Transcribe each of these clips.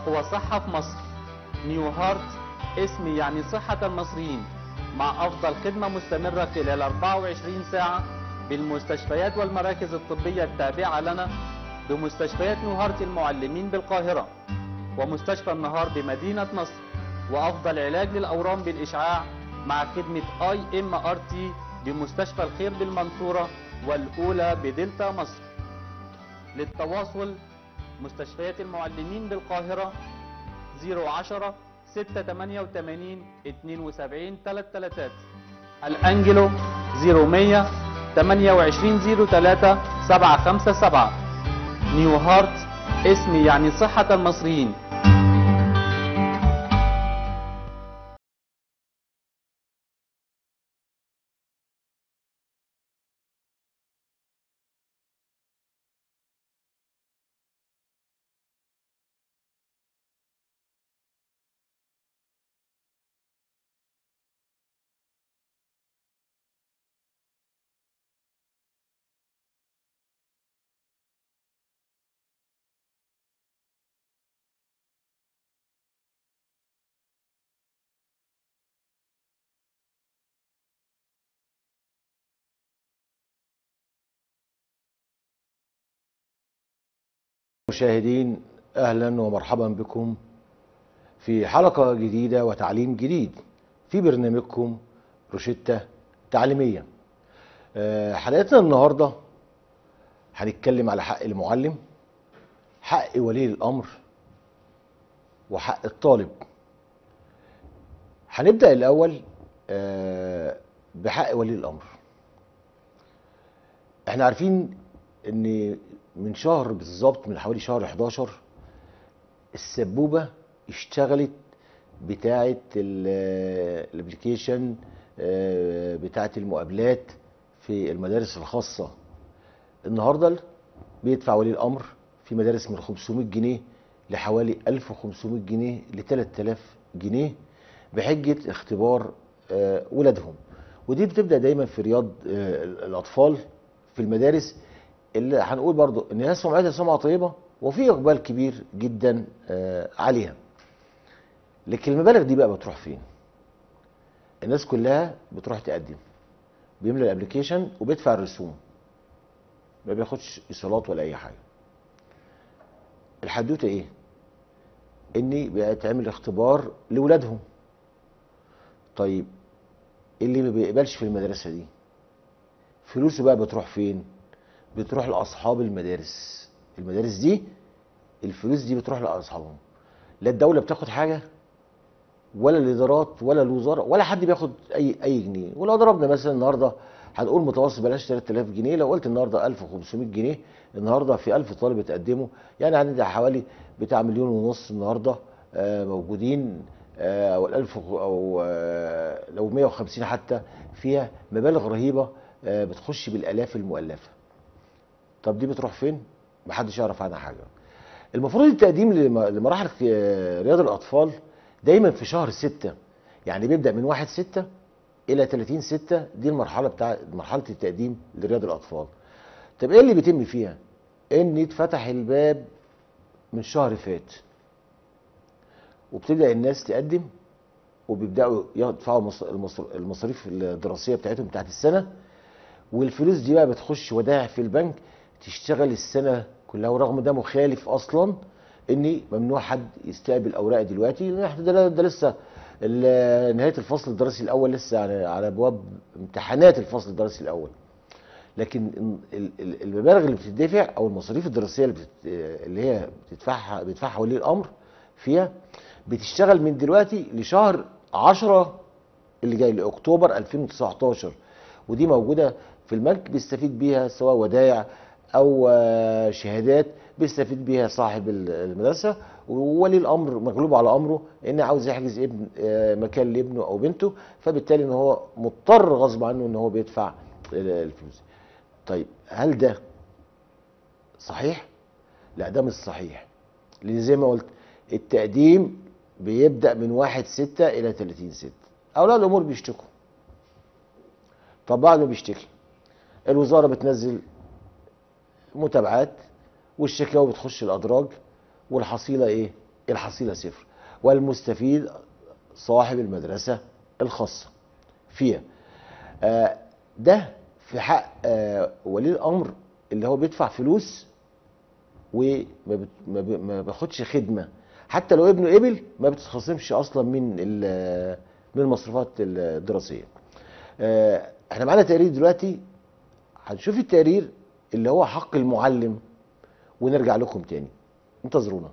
أقوى صحة في مصر نيو هارت اسم يعني صحة المصريين مع أفضل خدمة مستمرة خلال 24 ساعة بالمستشفيات والمراكز الطبية التابعة لنا بمستشفيات نيو هارت المعلمين بالقاهرة ومستشفى النهار بمدينة نصر وأفضل علاج للأورام بالإشعاع مع خدمة اي ام ار تي بمستشفى الخير بالمنصورة والأولى بدلتا مصر للتواصل مستشفيات المعلمين بالقاهرة 010 688 72 33 الأنجلو 0100 2803 757 نيو هارت اسم يعني صحة المصريين مشاهدين اهلا ومرحبا بكم في حلقه جديده وتعليم جديد في برنامجكم روشتة تعليميه آه، حلقتنا النهارده هنتكلم على حق المعلم حق ولي الامر وحق الطالب هنبدا الاول آه، بحق ولي الامر احنا عارفين ان من شهر بالظبط من حوالي شهر 11 السبوبه اشتغلت بتاعه الابلكيشن بتاعه المقابلات في المدارس الخاصه النهارده بيدفع ولي الامر في مدارس من 500 جنيه لحوالي 1500 جنيه ل 3000 جنيه بحجه اختبار آه، ولادهم ودي بتبدا دايما في رياض آه، الاطفال في المدارس اللي هنقول برضو ان هي سمعتها سمعه طيبه وفي اقبال كبير جدا آه، عليها لكن المبالغ دي بقى بتروح فين الناس كلها بتروح تقدم بيملى الابلكيشن وبيدفع الرسوم ما بياخدش ايصالات ولا اي حاجه الحدوته ايه ان بيتعمل اختبار لاولادهم طيب اللي ما بيقبلش في المدرسه دي فلوسه بقى بتروح فين بتروح لاصحاب المدارس المدارس دي الفلوس دي بتروح لاصحابهم لا الدوله بتاخد حاجه ولا الادارات ولا الوزاره ولا حد بياخد اي اي جنيه ولو ضربنا مثلا النهارده هنقول متوسط بلاش 3000 جنيه لو قلت النهارده 1500 جنيه النهارده في 1000 طالب اتقدموا يعني عندنا حوالي بتاع مليون ونص النهارده آه، موجودين آه، او ال1000 او آه، لو 150 حتى فيها مبالغ رهيبه آه، بتخش بالالاف المؤلفه طب دي بتروح فين محدش يعرف عنها حاجه المفروض التقديم لم- لمراحل آه، رياض الاطفال دايما في شهر ستة يعني بيبدا من 1 6 الى 30 6 دي المرحله بتاع مرحله التقديم لرياض الاطفال طب ايه اللي بيتم فيها ان يتفتح الباب من شهر فات وبتبدا الناس تقدم وبيبداوا يدفعوا مص- المصر- المصاريف الدراسيه بتاعتهم بتاعت السنه والفلوس دي بقى بتخش ودائع في البنك تشتغل السنه كلها ورغم ده مخالف اصلا ان ممنوع حد يستقبل اوراق دلوقتي لان احنا ده, ده لسه ال- نهايه الفصل الدراسي الاول لسه على على ابواب امتحانات الفصل الدراسي الاول لكن ال- ال- المبالغ اللي بتدفع او المصاريف الدراسيه اللي, بتت... اللي هي بتدفعها بيدفعها ولي الامر فيها بتشتغل من دلوقتي لشهر 10 اللي جاي لاكتوبر 2019 ودي موجوده في البنك بيستفيد بيها سواء ودائع او آه، شهادات بيستفيد بيها صاحب ال- المدرسه وولي الامر مغلوب على امره ان عاوز يحجز ابن آه، مكان لابنه او بنته فبالتالي ان هو مضطر غصب عنه ان هو بيدفع ال- الفلوس طيب هل ده صحيح لا ده مش صحيح لان زي ما قلت التقديم بيبدا من 1 6 الى 30 6 اولياء الامور بيشتكوا طب بعد ما بيشتكي الوزاره بتنزل متابعات والشكاوى بتخش الادراج والحصيله ايه الحصيله صفر والمستفيد صاحب المدرسه الخاصه فيها آه، ده في حق آه، ولي الامر اللي هو بيدفع فلوس وما بت- ما ب- ما بياخدش خدمه حتى لو ابنه قبل ما بتتخصمش اصلا من ال- من المصروفات الدراسيه آه، احنا معانا تقرير دلوقتي هنشوف التقرير اللي هو حق المعلم ونرجع لكم تاني انتظرونا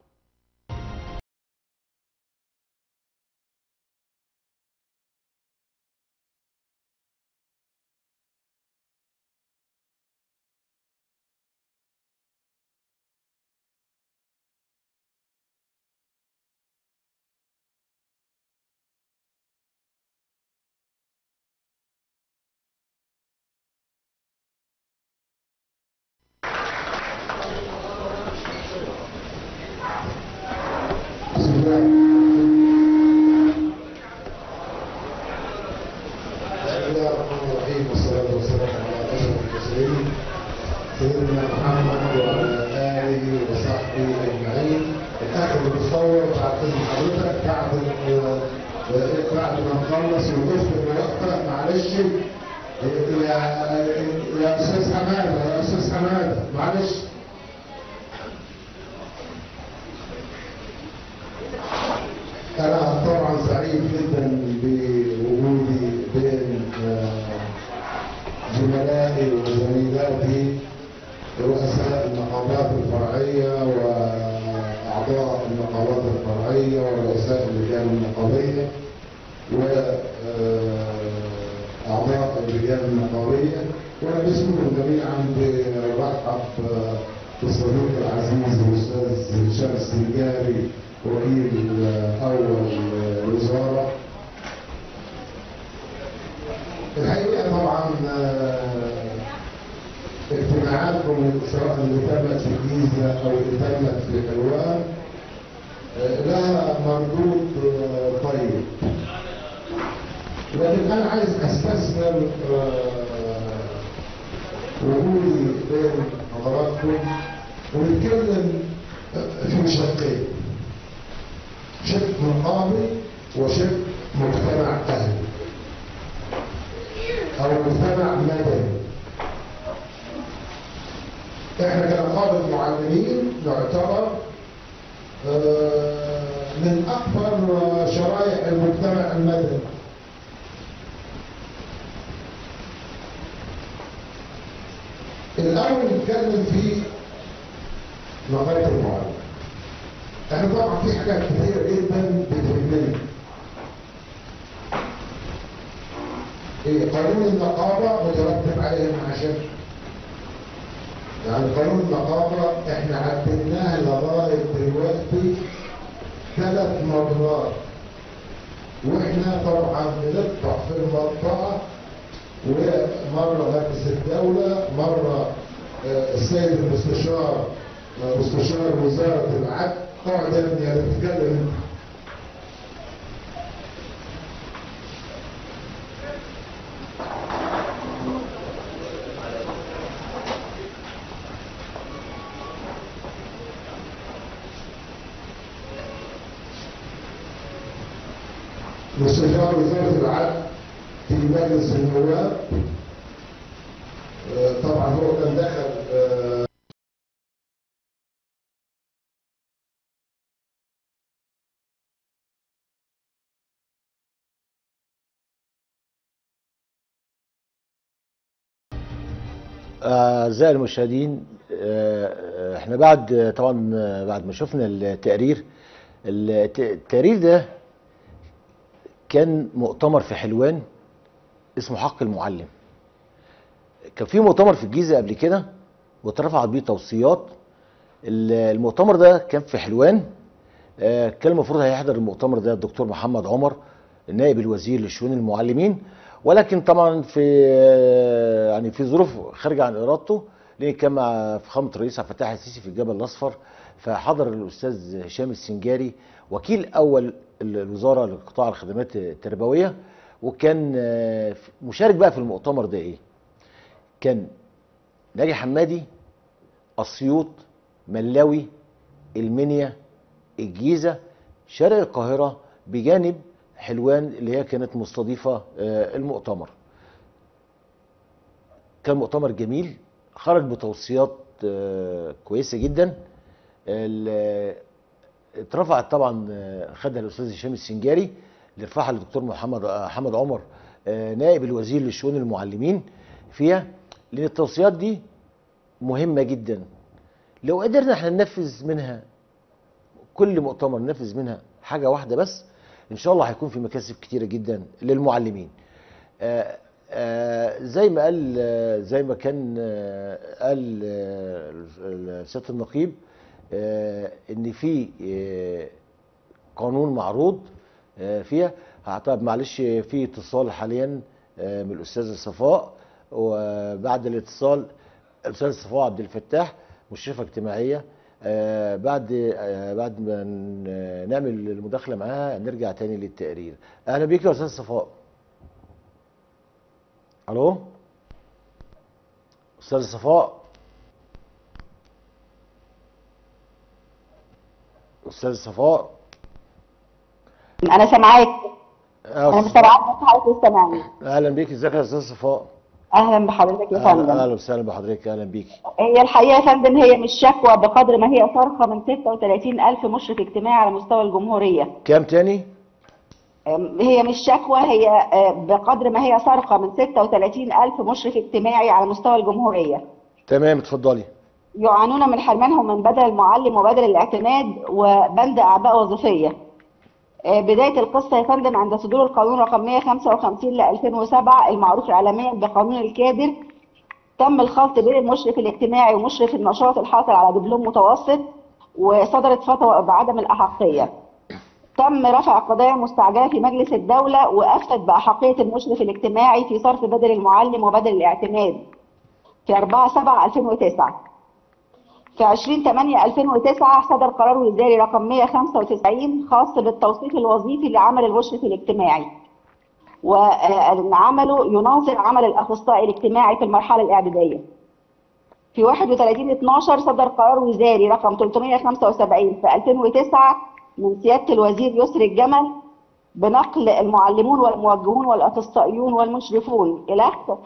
بسم الله بسم الله الرحمن الرحيم والصلاة والسلام على أشرف المرسلين سيدنا محمد وعلى آله وصحبه أجمعين الأخ اللي بيصور بعد إذن حضرتك بعد ال- بعد ما نخلص ونقف الوقفة معلش يا يا أستاذ حمادة يا أستاذ حمادة معلش أنا طبعا سعيد جدا بوجودي بين آه، زملائي وزميلاتي رؤساء النقابات الفرعية وأعضاء النقابات الفرعية ورؤساء اللجان النقابية وأعضاء اللجان النقابية وأنا باسمكم جميعا برحب آه، بالصديق العزيز الأستاذ هشام السنجاري وكيل أول الوزارة الحقيقة طبعا آه، اجتماعاتكم سواء اللي تمت في الجيزة أو اللي تمت في حلوان آه، لها مردود آه، طيب لكن أنا عايز أستثمر آه، وجودي بين حضراتكم ونتكلم آه، في شقين شق مقابل وشق مجتمع أهلي أو مجتمع مدني احنا كنقابة معلمين نعتبر آه، من أكبر آه، شرائح المجتمع المدني الأول نتكلم في نقابة المعلم احنا طبعا في حاجات كتيرة جدا بتهمنا إيه، قانون النقابة مترتب عليه المعاشات يعني قانون النقابة احنا عدلناه لغاية دلوقتي ثلاث مرات واحنا طبعا بنطبع في المنطقة ومرة مجلس الدولة مرة آه، السيد المستشار آه، مستشار وزارة العدل اقعد يا ابني انا بتتكلم انت مستشار وزارة العدل في مجلس النواب آه، طبعا هو كان دخل آه، أعزائي المشاهدين آه، احنا بعد آه، طبعا آه، بعد ما شفنا التقرير الت- التقرير ده كان مؤتمر في حلوان اسمه حق المعلم كان في مؤتمر في الجيزة قبل كده واترفعت بيه توصيات ال- المؤتمر ده كان في حلوان آه، كان المفروض هيحضر المؤتمر ده الدكتور محمد عمر نائب الوزير لشؤون المعلمين ولكن طبعا في آه، يعني في ظروف خارجه عن ارادته لان كان مع فخامه الرئيس عبد الفتاح السيسي في الجبل الاصفر فحضر الاستاذ هشام السنجاري وكيل اول ال- الوزاره لقطاع الخدمات التربويه وكان آه، مشارك بقى في المؤتمر ده ايه؟ كان ناجي حمادي اسيوط ملاوي المنيا الجيزه شرق القاهره بجانب حلوان اللي هي كانت مستضيفه آه، المؤتمر كان مؤتمر جميل خرج بتوصيات آه، كويسه جدا ال- اترفعت طبعا آه، خدها الاستاذ هشام السنجاري اللي رفعها للدكتور محمد آه، حمد عمر آه، نائب الوزير لشؤون المعلمين فيها لان التوصيات دي مهمه جدا لو قدرنا احنا ننفذ منها كل مؤتمر ننفذ منها حاجه واحده بس ان شاء الله هيكون في مكاسب كتيره جدا للمعلمين آه، آه، زي ما قال آه، زي ما كان آه، قال آه، ال- سياده النقيب آه، ان في آه، قانون معروض آه، فيها طب معلش في اتصال حاليا آه، من الاستاذه صفاء وبعد الاتصال الاستاذه صفاء عبد الفتاح مشرفه اجتماعيه آه، بعد آه، بعد ما ن- نعمل المداخله معاها نرجع تاني للتقرير اهلا بيك يا استاذ صفاء الو استاذ صفاء استاذ صفاء انا سامعاك آه، انا مش سامعاك بس حضرتك تسمعني اهلا بيك ازيك يا استاذ صفاء اهلا بحضرتك يا اهلا فندم أهلا وسهلا بحضرتك اهلا بيك هي الحقيقه يا فندم هي مش شكوى بقدر ما هي صرخه من 36 الف مشرف اجتماعي على مستوى الجمهوريه كام تاني أم، هي مش شكوى هي آه، بقدر ما هي صرخه من 36 الف مشرف اجتماعي على مستوى الجمهوريه تمام اتفضلي يعانون من حرمانهم من بدل المعلم وبدل الاعتماد وبند اعباء وظيفيه آه، بداية القصة يا فندم عند صدور القانون رقم 155 ل 2007 المعروف إعلاميا بقانون الكادر تم الخلط بين المشرف الاجتماعي ومشرف النشاط الحاصل على دبلوم متوسط وصدرت فتوى بعدم الأحقية تم رفع قضايا مستعجلة في مجلس الدولة وأفتت بأحقية المشرف الاجتماعي في صرف بدل المعلم وبدل الاعتماد في 4 7 2009 في 20 8 2009 صدر قرار وزاري رقم 195 خاص بالتوصيف الوظيفي لعمل المشرف الاجتماعي وان عمله يناظر عمل الاخصائي الاجتماعي في المرحله الاعداديه. في 31 12 صدر قرار وزاري رقم 375 في 2009 من سياده الوزير يسري الجمل بنقل المعلمون والموجهون والاخصائيون والمشرفون الى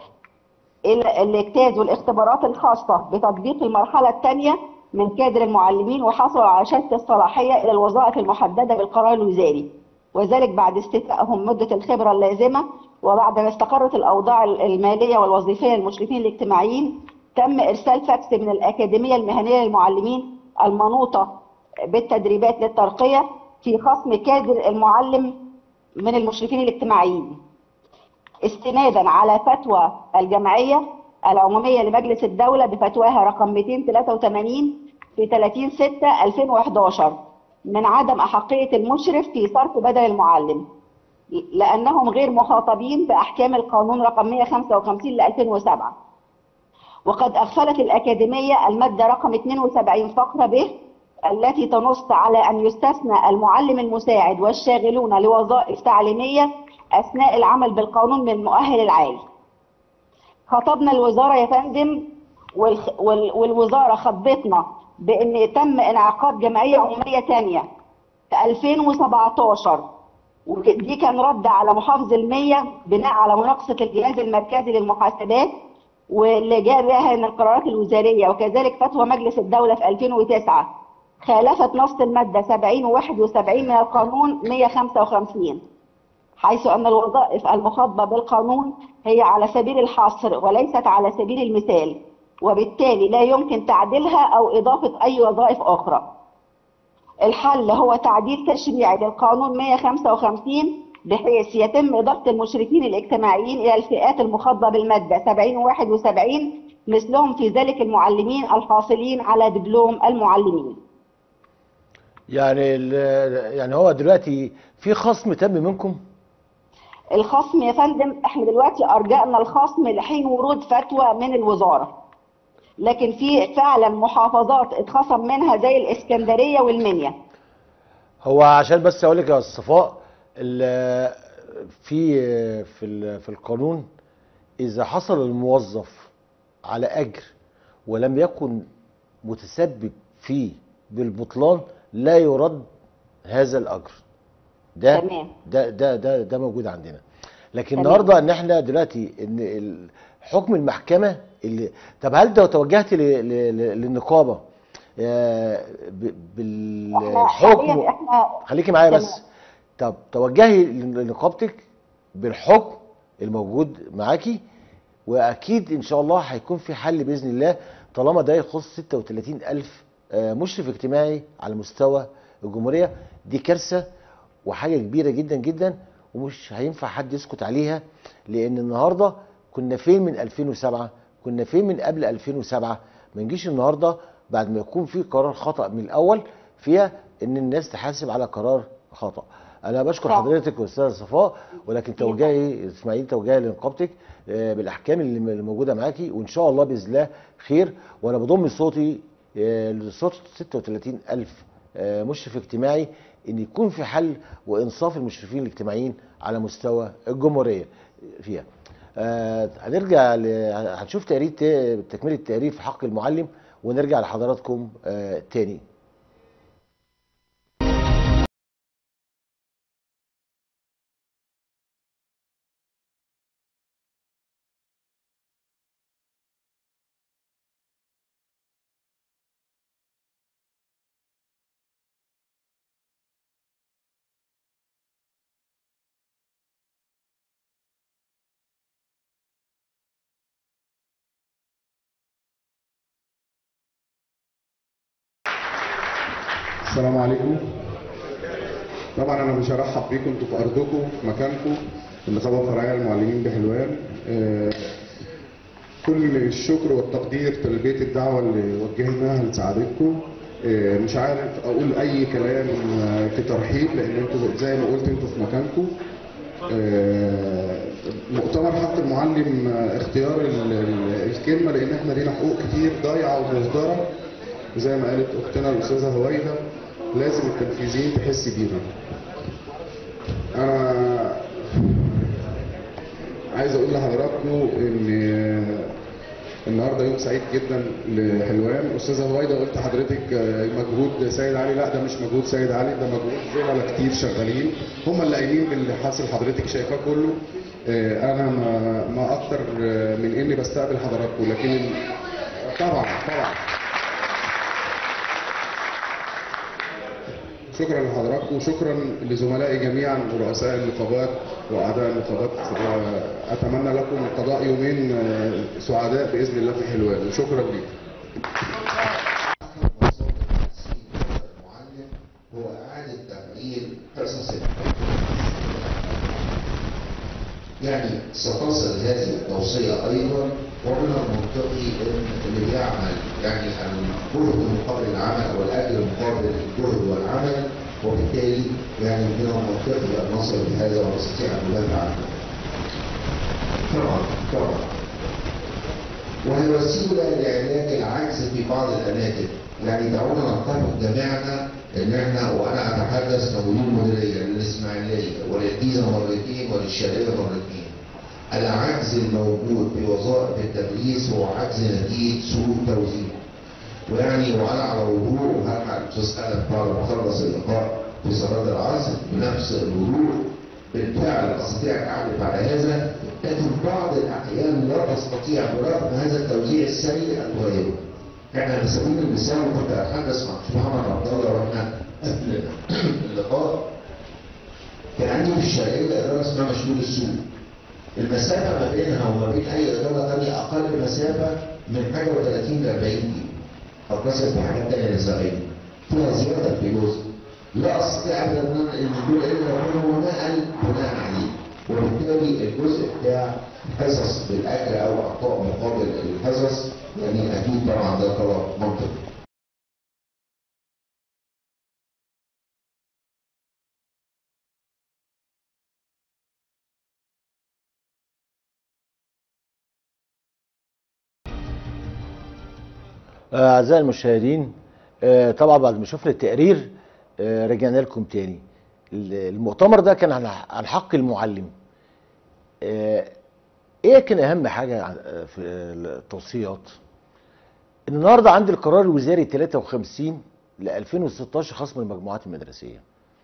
الى الاجتاز والاختبارات الخاصه بتطبيق المرحله الثانيه من كادر المعلمين وحصلوا على شهاده الصلاحيه الى الوظائف المحدده بالقرار الوزاري وذلك بعد استيفائهم مده الخبره اللازمه وبعد ما استقرت الاوضاع الماليه والوظيفيه للمشرفين الاجتماعيين تم ارسال فاكس من الاكاديميه المهنيه للمعلمين المنوطه بالتدريبات للترقيه في خصم كادر المعلم من المشرفين الاجتماعيين استنادا على فتوى الجمعية العمومية لمجلس الدولة بفتواها رقم 283 في 30 6 2011 من عدم أحقية المشرف في صرف بدل المعلم لأنهم غير مخاطبين بأحكام القانون رقم 155 ل 2007 وقد أغفلت الأكاديمية المادة رقم 72 فقرة ب التي تنص على أن يستثنى المعلم المساعد والشاغلون لوظائف تعليمية أثناء العمل بالقانون من المؤهل العالي خطبنا الوزارة يا فندم والخ- وال- والوزارة خطبتنا بأن تم انعقاد جمعية عمومية تانية في 2017 ودي كان رد على محافظ المية بناء على مناقصة الجهاز المركزي للمحاسبات واللي جاء بها من القرارات الوزارية وكذلك فتوى مجلس الدولة في 2009 خالفت نص المادة 70 و 71 من القانون 155 حيث أن الوظائف المخاطبة بالقانون هي على سبيل الحصر وليست على سبيل المثال وبالتالي لا يمكن تعديلها أو إضافة أي وظائف أخرى الحل هو تعديل تشريعي للقانون 155 بحيث يتم إضافة المشرفين الاجتماعيين إلى الفئات المخاطبة بالمادة 70 و 71 مثلهم في ذلك المعلمين الحاصلين على دبلوم المعلمين يعني ال- يعني هو دلوقتي في خصم تم منكم الخصم يا فندم احنا دلوقتي ارجعنا الخصم لحين ورود فتوى من الوزاره لكن في فعلا محافظات اتخصم منها زي الاسكندريه والمنيا هو عشان بس اقول لك يا أستاذ صفاء ال- في في ال- في القانون اذا حصل الموظف على اجر ولم يكن متسبب فيه بالبطلان لا يرد هذا الاجر ده تمام. ده ده ده ده موجود عندنا لكن تمام. النهارده ان احنا دلوقتي ان ال- حكم المحكمه اللي طب هل لو توجهت ل- ل- ل- للنقابه آه، ب- احنا حاليا بالحكم احنا خليكي معايا تمام. بس طب توجهي لنقابتك بالحكم الموجود معاكي واكيد ان شاء الله هيكون في حل باذن الله طالما ده يخص 36 الف آه، مشرف اجتماعي على مستوى الجمهوريه دي كارثه وحاجه كبيره جدا جدا ومش هينفع حد يسكت عليها لان النهارده كنا فين من 2007 كنا فين من قبل 2007 ما نجيش النهارده بعد ما يكون في قرار خطا من الاول فيها ان الناس تحاسب على قرار خطا انا بشكر صح. حضرتك استاذه صفاء ولكن توجهي اسماعيل توجهي لنقابتك آه، بالاحكام اللي اللي موجوده معاكي وان شاء الله باذن الله خير وانا بضم صوتي آه، لصوت 36 الف آه، مشرف اجتماعي ان يكون في حل وانصاف المشرفين الاجتماعيين على مستوى الجمهوريه فيها آه، هنرجع ل... هنشوف تقرير ت- تكمله التقرير في حق المعلم ونرجع لحضراتكم آه، تاني السلام عليكم طبعا انا مش هرحب بيكم انتوا في ارضكم في مكانكم النقابه الفرعيه للمعلمين بحلوان آه، كل الشكر والتقدير تلبيه الدعوه اللي وجهناها لسعادتكم آه، مش عارف اقول اي كلام آه، كترحيب لان انتوا زي ما قلت انتوا في مكانكم آه، مؤتمر حق المعلم آه، اختيار ال- ال- الكلمه لان احنا لينا حقوق كتير ضايعه ومهدره زي ما قالت اختنا الاستاذه هويدا لازم التنفيذيين تحس بيها انا عايز اقول لحضراتكم ان النهارده يوم سعيد جدا لحلوان استاذه هويدا قلت حضرتك آه، مجهود سيد علي لا ده مش مجهود سيد علي ده مجهود زملاء كتير شغالين هم اللي قايمين باللي حاصل حضرتك شايفاه كله آه، انا ما ما اكتر آه، من اني بستقبل حضراتكم لكن ال- طبعا طبعا شكرا لحضراتكم وشكرا لزملائي جميعا ورؤساء النقابات واعضاء النقابات اتمنى لكم قضاء يومين آه، سعداء باذن الله في حلوان وشكرا لكم المعلم هو إعادة تفعيل حصص يعني ستصل هذه التوصية أيضا ومن المنطقي أن اللي بيعمل يعني الجهد مقابل العمل أو الأجر مقابل الجهد والعمل وبالتالي يعني من المنطقي أن نصل بهذا ونستطيع أن ندافع عنه. طبعا طبعا وهي وسيلة لعلاج العجز في بعض الأماكن يعني دعونا نتفق جميعنا ان احنا وانا اتحدث كمدير مديريه للاسماعيليه وللجيزه مرتين وللشرقيه مرتين. العجز الموجود في وظائف التدريس هو عجز نتيجه سوء التوزيع. ويعني وانا على وضوء وهرجع الاستاذ ادم بعد ما اخلص اللقاء في صلاه العصر بنفس الوضوح بالفعل استطيع ان اعرف على هذا لكن بعض الاحيان لا تستطيع برغم هذا التوزيع السيء ان تغيره. احنا على سبيل المثال كنت اتحدث مع أستاذ محمد عبد الله واحنا قبل اللقاء كان عندي في الشرقيه اداره اسمها مشمول السوق. المسافه ما بينها وما بين اي اداره ثانيه اقل مسافه من حاجه و30 ل 40 كيلو. او مثلا في حاجات ثانيه نسائيه. فيها زياده في جزء. لا استطيع ابدا ان انا ان اقول الا لو هو نقل بناء عليه. وبالتالي الجزء بتاع حصص بالاجر او اعطاء مقابل الحصص يعني اكيد طبعا ده طلب منطقي. آه، أعزائي المشاهدين آه، طبعا بعد ما شفنا التقرير آه، رجعنا لكم تاني ال- المؤتمر ده كان عن عن حق المعلم آه، ايه كان اهم حاجه عن- آه، في التوصيات ان النهارده عندي القرار الوزاري 53 ل 2016 خصم المجموعات المدرسيه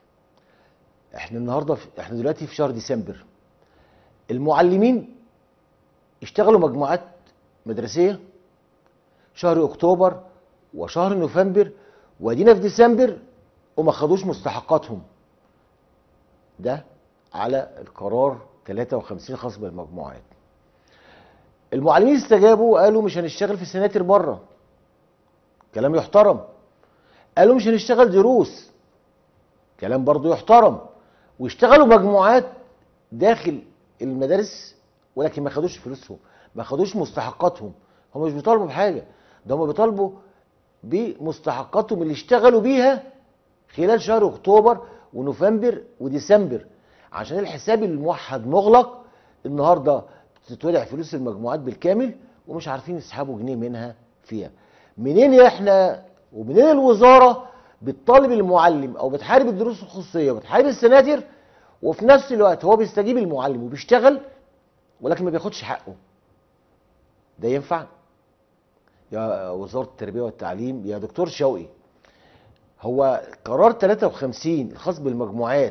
احنا النهارده في احنا دلوقتي في شهر ديسمبر المعلمين اشتغلوا مجموعات مدرسيه شهر اكتوبر وشهر نوفمبر وادينا في ديسمبر وما خدوش مستحقاتهم ده على القرار 53 خاص بالمجموعات المعلمين استجابوا وقالوا مش هنشتغل في السناتر بره كلام يحترم قالوا مش هنشتغل دروس كلام برضو يحترم واشتغلوا مجموعات داخل المدارس ولكن ما خدوش فلوسهم ما خدوش مستحقاتهم هم مش بيطالبوا بحاجه ده هم بيطالبوا بمستحقاتهم اللي اشتغلوا بيها خلال شهر اكتوبر ونوفمبر وديسمبر عشان الحساب الموحد مغلق النهارده بتتودع فلوس المجموعات بالكامل ومش عارفين يسحبوا جنيه منها فيها منين احنا ومنين الوزاره بتطالب المعلم او بتحارب الدروس الخصوصيه وبتحارب السناتر وفي نفس الوقت هو بيستجيب المعلم وبيشتغل ولكن ما بياخدش حقه ده ينفع يا وزاره التربيه والتعليم يا دكتور شوقي هو قرار 53 الخاص بالمجموعات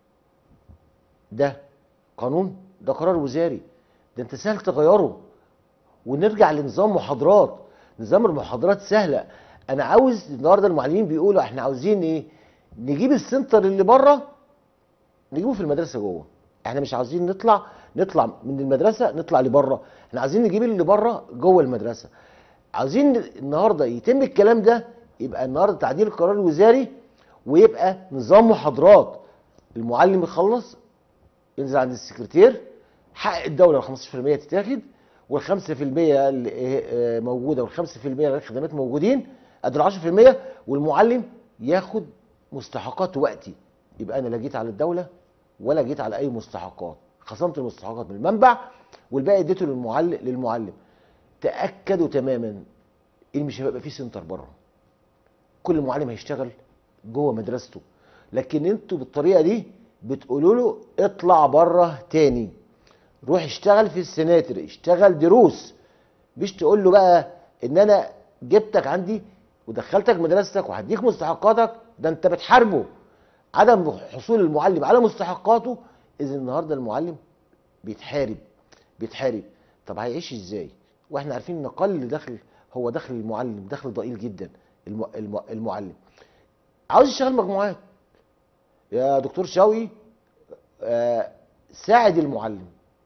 ده قانون ده قرار وزاري ده انت سهل تغيره ونرجع لنظام محاضرات نظام المحاضرات سهله انا عاوز النهارده المعلمين بيقولوا احنا عاوزين ايه نجيب السنتر اللي بره نجيبه في المدرسه جوه احنا مش عاوزين نطلع نطلع من المدرسه نطلع لبره احنا عايزين نجيب اللي بره جوه المدرسه عاوزين النهارده يتم الكلام ده يبقى النهارده تعديل القرار الوزاري ويبقى نظام محاضرات المعلم يخلص ينزل عند السكرتير حق الدوله ال 15% تتاخد وال 5% اللي آه، موجوده وال 5% اللي الخدمات موجودين قد ال 10% والمعلم ياخد مستحقات وقتي يبقى انا لا جيت على الدوله ولا جيت على اي مستحقات خصمت المستحقات من المنبع والباقي اديته للمعلم للمعلم تاكدوا تماما ان مش هيبقى في سنتر بره كل معلم هيشتغل جوه مدرسته لكن انتوا بالطريقه دي بتقولوا له اطلع بره تاني روح اشتغل في السناتر اشتغل دروس مش تقول له بقى ان انا جبتك عندي ودخلتك مدرستك وهديك مستحقاتك ده انت بتحاربه عدم حصول المعلم على مستحقاته اذا النهارده المعلم بيتحارب بيتحارب طب هيعيش ازاي واحنا عارفين ان اقل دخل هو دخل المعلم دخل ضئيل جدا الم... الم... المعلم عاوز يشتغل مجموعات يا دكتور شوقي آه ساعد المعلم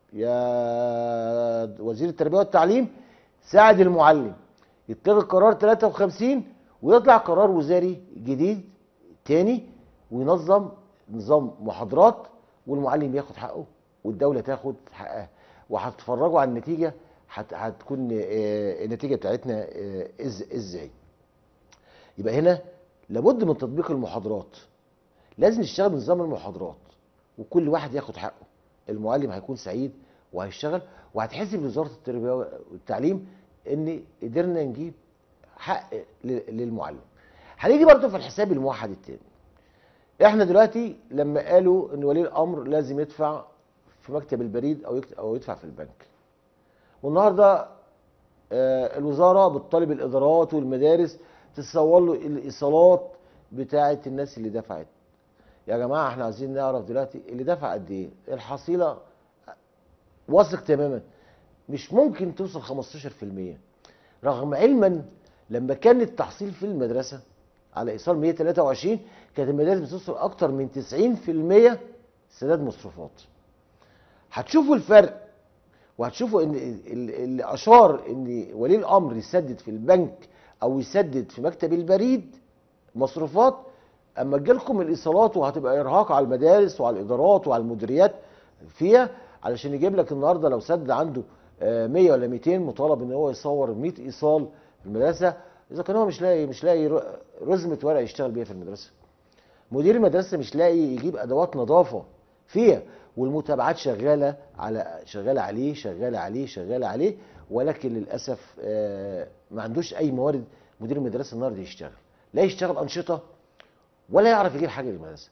يا وزير التربيه والتعليم ساعد المعلم يتلغي قرار 53 ويطلع قرار وزاري جديد تاني وينظم نظام محاضرات والمعلم ياخد حقه والدوله تاخد حقها وهتتفرجوا على النتيجه هت- هتكون آه، النتيجه بتاعتنا آه، إز- ازاي يبقى هنا لابد من تطبيق المحاضرات لازم نشتغل بنظام المحاضرات وكل واحد ياخد حقه المعلم هيكون سعيد وهيشتغل وهتحسب لوزاره التربيه والتعليم ان قدرنا نجيب حق ل- للمعلم هنيجي برضه في الحساب الموحد التاني احنا دلوقتي لما قالوا ان ولي الامر لازم يدفع في مكتب البريد او يكت- او يدفع في البنك والنهارده آه، الوزاره بتطالب الادارات والمدارس تصور له الايصالات بتاعه الناس اللي دفعت يا جماعه احنا عايزين نعرف دلوقتي اللي دفع قد ايه الحصيله واثق تماما مش ممكن توصل 15% رغم علما لما كان التحصيل في المدرسه على ايصال 123 كانت المدارس بتوصل اكتر من 90% سداد مصروفات هتشوفوا الفرق وهتشوفوا ان ال- اللي اشار ان ولي الامر يسدد في البنك او يسدد في مكتب البريد مصروفات اما تجيلكم الايصالات وهتبقى ارهاق على المدارس وعلى الادارات وعلى المديريات فيها علشان يجيب لك النهارده لو سد عنده آه، 100 ولا 200 مطالب ان هو يصور 100 ايصال في المدرسه اذا كان هو مش لاقي مش لاقي ر- رزمه ورق يشتغل بيها في المدرسه مدير المدرسه مش لاقي يجيب ادوات نظافه فيها والمتابعات شغاله على شغاله عليه شغاله عليه شغاله عليه ولكن للاسف آه، ما عندوش اي موارد مدير المدرسه النهارده يشتغل لا يشتغل انشطه ولا يعرف يجيب حاجه للمدرسه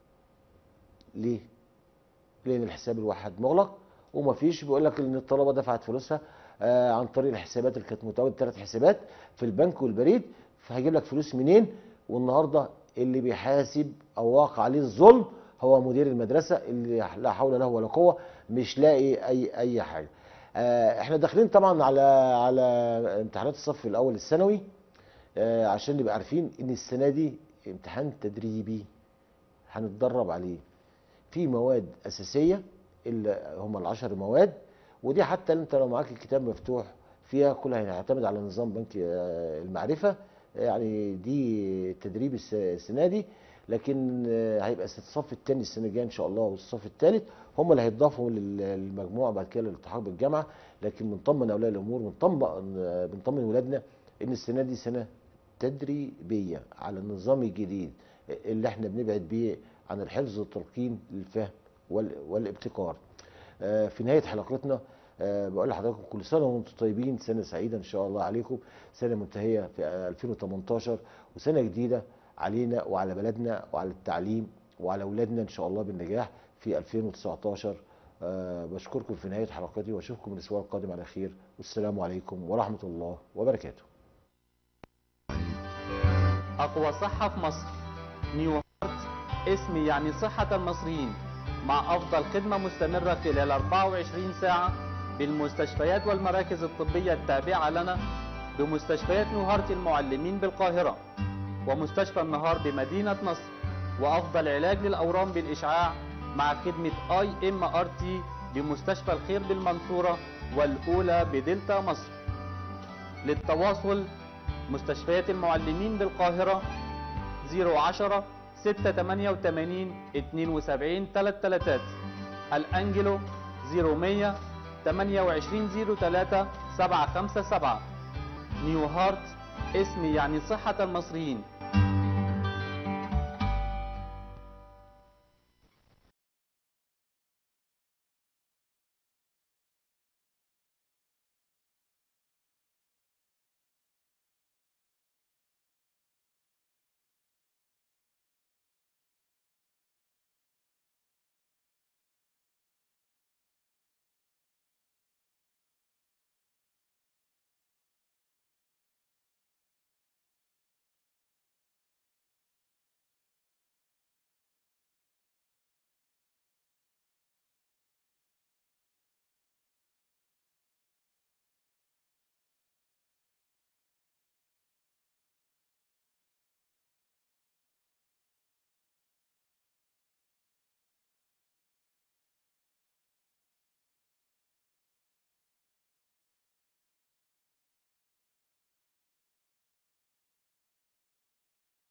ليه لان الحساب الواحد مغلق ومفيش بيقول لك ان الطلبه دفعت فلوسها آه، عن طريق الحسابات اللي كانت متواجده ثلاث حسابات في البنك والبريد فهيجيب لك فلوس منين والنهارده اللي بيحاسب او واقع عليه الظلم هو مدير المدرسه اللي لا حول له ولا قوه مش لاقي اي اي حاجه آه، احنا داخلين طبعا على على امتحانات الصف الاول الثانوي آه، عشان نبقى عارفين ان السنه دي امتحان تدريبي هنتدرب عليه في مواد اساسيه اللي هم العشر مواد ودي حتى انت لو معاك الكتاب مفتوح فيها كلها هيعتمد على نظام بنك آه، المعرفه يعني دي تدريب الس- السنه دي لكن آه، هيبقى الصف الثاني السنه الجايه ان شاء الله والصف الثالث هم اللي هيتضافوا لل- للمجموعه بعد كده للالتحاق بالجامعه لكن بنطمن اولياء الامور بنطمن آه، بنطمن ولادنا ان السنه دي سنه تدريبيه على النظام الجديد اللي احنا بنبعد بيه عن الحفظ والتلقين للفهم وال- والابتكار آه، في نهايه حلقتنا آه، بقول لحضراتكم كل سنه وانتم طيبين سنه سعيده ان شاء الله عليكم سنه منتهيه في آه، 2018 وسنه جديده علينا وعلى بلدنا وعلى التعليم وعلى اولادنا ان شاء الله بالنجاح في 2019 آه، بشكركم في نهايه حلقتي واشوفكم الاسبوع القادم على خير والسلام عليكم ورحمه الله وبركاته أقوى صحة في مصر نيو هارت اسم يعني صحة المصريين مع أفضل خدمة مستمرة خلال 24 ساعة بالمستشفيات والمراكز الطبية التابعة لنا بمستشفيات نيو هارت المعلمين بالقاهرة ومستشفى النهار بمدينة نصر وأفضل علاج للأورام بالإشعاع مع خدمة اي ام ار تي بمستشفى الخير بالمنصورة والأولى بدلتا مصر للتواصل مستشفيات المعلمين بالقاهرة 010 688 72 33 الأنجلو 0100 2803 757 نيو هارت اسم يعني صحة المصريين